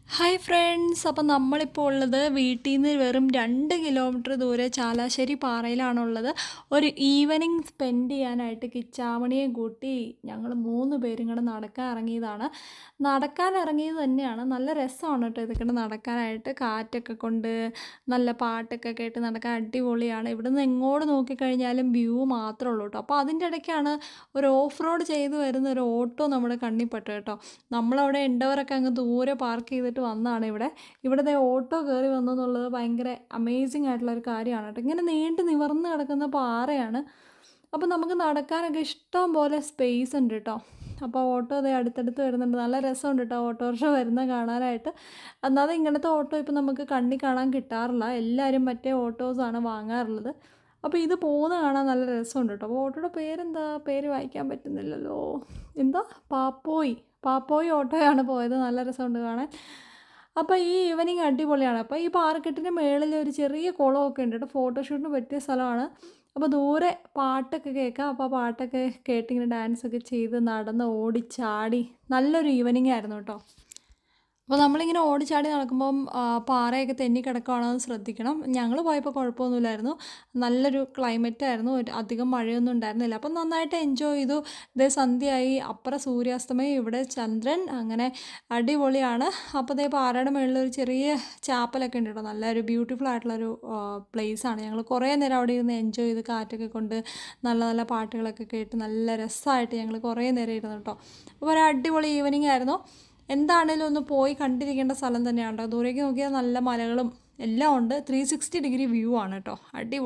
hi friends അപ്പം നമ്മളിപ്പോൾ ഉള്ളത് വീട്ടിൽ നിന്ന് വെറും രണ്ട് കിലോമീറ്റർ ദൂരെ ചാലാശ്ശേരി പാറയിലാണുള്ളത് ഒരു ഈവനിങ് സ്പെൻഡ് ചെയ്യാനായിട്ട് കിച്ചാമണിയെ കൂട്ടി ഞങ്ങൾ മൂന്ന് പേരും കൂടെ നടക്കാൻ ഇറങ്ങിയതാണ് നടക്കാൻ ഇറങ്ങിയത് തന്നെയാണ് നല്ല രസമാണ് കേട്ടോ ഇതൊക്കെ നടക്കാനായിട്ട് കാറ്റൊക്കെ കൊണ്ട് നല്ല പാട്ടൊക്കെ കേട്ട് നടക്കാൻ അടിപൊളിയാണ് ഇവിടെ നിന്ന് എങ്ങോട്ട് നോക്കിക്കഴിഞ്ഞാലും വ്യൂ മാത്രമേ ഉള്ളൂ കേട്ടോ അപ്പോൾ അതിൻ്റെ ഇടയ്ക്കാണ് ഒരു ഓഫ് റോഡ് ചെയ്ത് വരുന്ന ഒരു ഓട്ടോ നമ്മുടെ കണ്ണിൽ പെട്ടു കേട്ടോ നമ്മളവിടെ ഉണ്ടവരൊക്കെ അങ്ങ് ദൂരെ പാർക്ക് ചെയ്തിട്ട് വന്നതാണ് ഇവിടെ ഇവിടുത്തെ ഓട്ടോ കയറി വന്നു എന്നുള്ളത് ഭയങ്കര അമേസിങ് ആയിട്ടുള്ള ഒരു കാര്യമാണ് കേട്ടോ ഇങ്ങനെ നീണ്ട് നിവർന്ന് കിടക്കുന്ന പാറയാണ് അപ്പോൾ നമുക്ക് നടക്കാനൊക്കെ ഇഷ്ടം പോലെ സ്പേസ് ഉണ്ട് കേട്ടോ അപ്പോൾ ഓട്ടോ അതേ അടുത്തടുത്ത് വരുന്നുണ്ട് നല്ല രസമുണ്ട് കേട്ടോ ഓട്ടോറിക്ഷ വരുന്ന കാണാനായിട്ട് എന്നാലും ഇങ്ങനത്തെ ഓട്ടോ ഇപ്പോൾ നമുക്ക് കണ്ണി കാണാൻ കിട്ടാറില്ല എല്ലാവരും മറ്റേ ഓട്ടോസാണ് വാങ്ങാറുള്ളത് അപ്പോൾ ഇത് പോകുന്ന കാണാൻ നല്ല രസമുണ്ട് കേട്ടോ അപ്പോൾ ഓട്ടോയുടെ പേരെന്താ പേര് വായിക്കാൻ പറ്റുന്നില്ലല്ലോ എന്താ പാപ്പോയി പാപ്പോയി ഓട്ടോയാണ് പോയത് നല്ല രസമുണ്ട് കാണാൻ അപ്പോൾ ഈ ഈവനിങ് അടിപൊളിയാണ് അപ്പോൾ ഈ പാറക്കെട്ടിൻ്റെ മേളിൽ ഒരു ചെറിയ കുളമൊക്കെ ഉണ്ട് കേട്ടോ ഫോട്ടോഷൂട്ടിന് പറ്റിയ സ്ഥലമാണ് അപ്പോൾ ദൂരെ പാട്ടൊക്കെ കേൾക്കാം അപ്പോൾ ആ പാട്ടൊക്കെ കേട്ടിങ്ങനെ ഡാൻസൊക്കെ ചെയ്ത് നടന്ന് ഓടിച്ചാടി നല്ലൊരു ഈവനിങ് ആയിരുന്നു കേട്ടോ അപ്പോൾ നമ്മളിങ്ങനെ ഓടിച്ചാടി നടക്കുമ്പം ആ, പാറയൊക്കെ തെന്നി കിടക്കുകയാണോ എന്ന് ശ്രദ്ധിക്കണം ഞങ്ങൾ പോയപ്പോൾ കുഴപ്പമൊന്നുമില്ലായിരുന്നു നല്ലൊരു ക്ലൈമറ്റ് ആയിരുന്നു ഒരു അധികം മഴയൊന്നും ഉണ്ടായിരുന്നില്ല അപ്പം നന്നായിട്ട് എൻജോയ് ചെയ്തു ഇതേ സന്ധ്യയായി അപ്പുറം സൂര്യാസ്തമയം ഇവിടെ ചന്ദ്രൻ അങ്ങനെ അടിപൊളിയാണ് അപ്പോൾ ഇതേ പാറയുടെ മുകളിൽ ഒരു ചെറിയ ചാപ്പലൊക്കെ ഉണ്ട് കേട്ടോ നല്ലൊരു ബ്യൂട്ടിഫുൾ ആയിട്ടുള്ളൊരു പ്ലേസ് ആണ് ഞങ്ങൾ കുറേ നേരം അവിടെ ഇരുന്ന് എൻജോയ് ചെയ്ത് കാറ്റൊക്കെ കൊണ്ട് നല്ല നല്ല പാട്ടുകളൊക്കെ കേട്ട് നല്ല രസമായിട്ട് ഞങ്ങൾ കുറേ നേരം ഇരുന്നു കേട്ടോ അപ്പോൾ ഒരു അടിപൊളി ഈവനിങ് ആയിരുന്നു എന്താണേലും ഒന്ന് പോയി കണ്ടിരിക്കേണ്ട സ്ഥലം തന്നെയാണ് കേട്ടോ ദൂരേക്ക് നോക്കിയാൽ നല്ല മലകളും എല്ലാം ഉണ്ട് ത്രീ സിക്സ്റ്റി ഡിഗ്രി വ്യൂ ആണ് കേട്ടോ അടിപൊളി